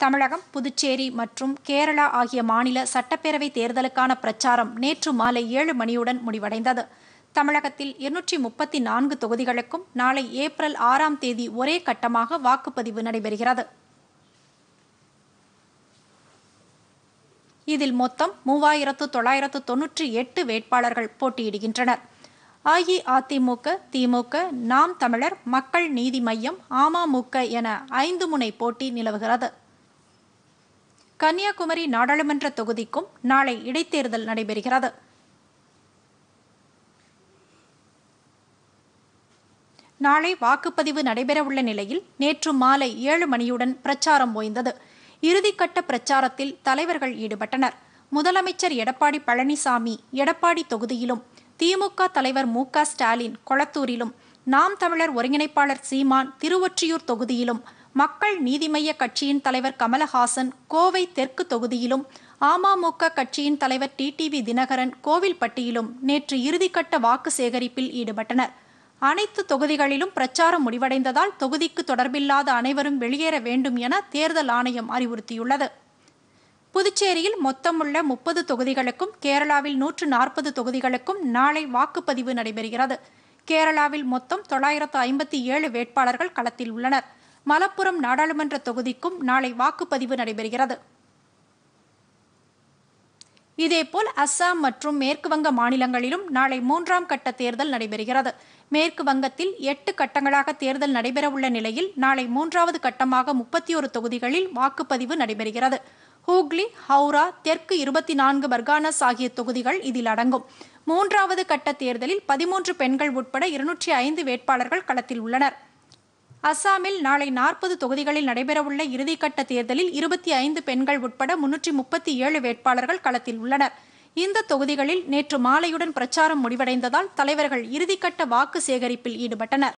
தமிழகம் புதுச்சேரி மற்றும் கேரளா ஆகிய மாநில சட்டப்பேரவை தேர்தலுக்கான பிரச்சாரம் நேற்று மாலை ஏழு மணியுடன் முடிவடைந்தது தமிழகத்தில் இருநூற்றி முப்பத்தி நான்கு தொகுதிகளுக்கும் நாளை ஏப்ரல் ஆறாம் தேதி ஒரே கட்டமாக வாக்குப்பதிவு நடைபெறுகிறது இதில் மொத்தம் மூவாயிரத்து தொள்ளாயிரத்து தொன்னூற்றி எட்டு வேட்பாளர்கள் போட்டியிடுகின்றனர் அஇஅதிமுக திமுக நாம் தமிழர் மக்கள் நீதி மய்யம் அமமுக என ஐந்து முனை போட்டி நிலவுகிறது கன்னியாகுமரி நாடாளுமன்ற தொகுதிக்கும் நாளை இடைத்தேர்தல் நடைபெறுகிறது நாளை வாக்குப்பதிவு நடைபெறவுள்ள நிலையில் நேற்று மாலை ஏழு மணியுடன் பிரச்சாரம் ஓய்ந்தது இறுதிக்கட்ட பிரச்சாரத்தில் தலைவர்கள் ஈடுபட்டனர் முதலமைச்சர் எடப்பாடி பழனிசாமி எடப்பாடி தொகுதியிலும் திமுக தலைவர் மு க ஸ்டாலின் கொளத்தூரிலும் நாம் தமிழர் ஒருங்கிணைப்பாளர் சீமான் திருவொற்றியூர் தொகுதியிலும் மக்கள் நீதிமய்ய கட்சியின் தலைவர் கமலஹாசன் கோவை தெற்கு தொகுதியிலும் அமமுக கட்சியின் தலைவர் டிடிவி தினகரன் கோவில்பட்டியிலும் நேற்று இறுதிக்கட்ட வாக்கு சேகரிப்பில் ஈடுபட்டனர் அனைத்து தொகுதிகளிலும் பிரச்சாரம் முடிவடைந்ததால் தொகுதிக்கு தொடர்பில்லாத அனைவரும் வெளியேற வேண்டும் என தேர்தல் ஆணையம் அறிவுறுத்தியுள்ளது புதுச்சேரியில் மொத்தமுள்ள முப்பது தொகுதிகளுக்கும் கேரளாவில் நூற்று நாற்பது தொகுதிகளுக்கும் நாளை வாக்குப்பதிவு நடைபெறுகிறது கேரளாவில் மொத்தம் தொள்ளாயிரத்து ஐம்பத்தி ஏழு வேட்பாளர்கள் களத்தில் உள்ளனர் மலப்புரம் நாடாளுமன்ற தொகுதிக்கும் நாளை வாக்குப்பதிவு நடைபெறுகிறது இதேபோல் அஸ்ஸாம் மற்றும் மேற்கு வங்க மாநிலங்களிலும் நாளை மூன்றாம் கட்ட தேர்தல் நடைபெறுகிறது மேற்கு வங்கத்தில் எட்டு கட்டங்களாக தேர்தல் நடைபெறவுள்ள நிலையில் நாளை மூன்றாவது கட்டமாக முப்பத்தி ஒரு தொகுதிகளில் வாக்குப்பதிவு நடைபெறுகிறது ஹூக்ளி ஹவுரா தெற்கு இருபத்தி நான்கு பர்கானஸ் ஆகிய தொகுதிகள் இதில் அடங்கும் மூன்றாவது கட்ட தேர்தலில் பதிமூன்று பெண்கள் உட்பட இருநூற்றி ஐந்து வேட்பாளர்கள் களத்தில் உள்ளனர் அஸ்ஸாமில் நாளை நாற்பது தொகுதிகளில் நடைபெறவுள்ள இறுதிக்கட்ட தேர்தலில் இருபத்தி ஐந்து பெண்கள் உட்பட முன்னூற்றி முப்பத்தி ஏழு வேட்பாளர்கள் களத்தில் உள்ளனர் இந்த தொகுதிகளில் நேற்று மாலையுடன் பிரச்சாரம் முடிவடைந்ததால் தலைவர்கள் இறுதிக்கட்ட வாக்கு சேகரிப்பில் ஈடுபட்டனர்